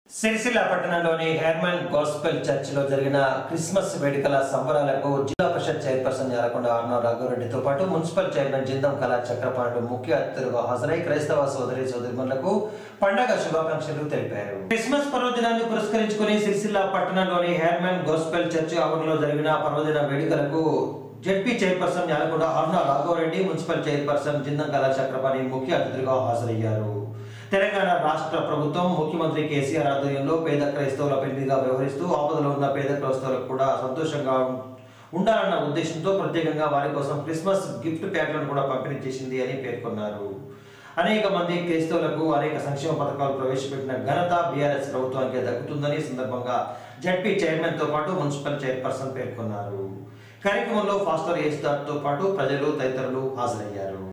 సిరిసిల్ల పట్టణంలోని Hermon gospel చర్చిలో జరిగిన క్రిస్మస్ వేడుకల సంబరాలకు జిల్లా పరిషత్ చైర్పర్సన్ యాలకొండ ఆర్నో రఘురెడ్డితో పాటు మున్సిపల్ చైర్మన్ జిందం కళా చక్రపాణుడు ముఖ్య అతిథులుగా హాజరై క్రైస్తవ సోదరి సోదరిమణులకు పండగ శుభాకాంక్షలు తెలిపారు క్రిస్మస్ పర్వదినాన్ని పురస్కరించుకుని సిరిసిల్ల పట్టణంలోని హెర్మన్ గాస్పెల్ చర్చి ఆవరణలో జరిగిన పర్వదిన వేడుకలకు ZP chairperson Yalakonda Aruna Raghavareddy municipal chairperson Jindam Kala Chakrapani ముఖ్య అతిథులుగా హాజరయ్యారు తెలంగాణ రాష్ట్ర ప్రభుత్వం ముఖ్యమంత్రి కేసీఆర్ ఆధ్వర్యంలో పేద క్రైస్తవుల పెళ్లిగా వ్యవహరిస్తూ ఆపదలో ఉన్న పేద క్రైస్తవులకు కూడా సంతోషంగా ఉండాలన్న ఉద్దేశంతో ప్రత్యేకంగా వారి కోసం క్రిస్మస్ గిఫ్ట్ ప్యాక్లను కూడా పంపిణీ చేసింది అని పేర్కొన్నారు అనేక మంది క్రైస్తవులకు అనేక సంక్షేమ పథకాలు ప్రవేశపెట్టిన ఘనత బీఆర్ఎస్ ప్రభుత్వానికి దక్కుతుందని ఈ సందర్భంగా జడ్పీ చైర్మన్ తో పాటు మున్సిపల్ చైర్పర్సన్ పేర్కొన్నారు కార్యక్రమంలో ఫాస్టర్ తో పాటు ప్రజలు తదితరులు హాజరయ్యారు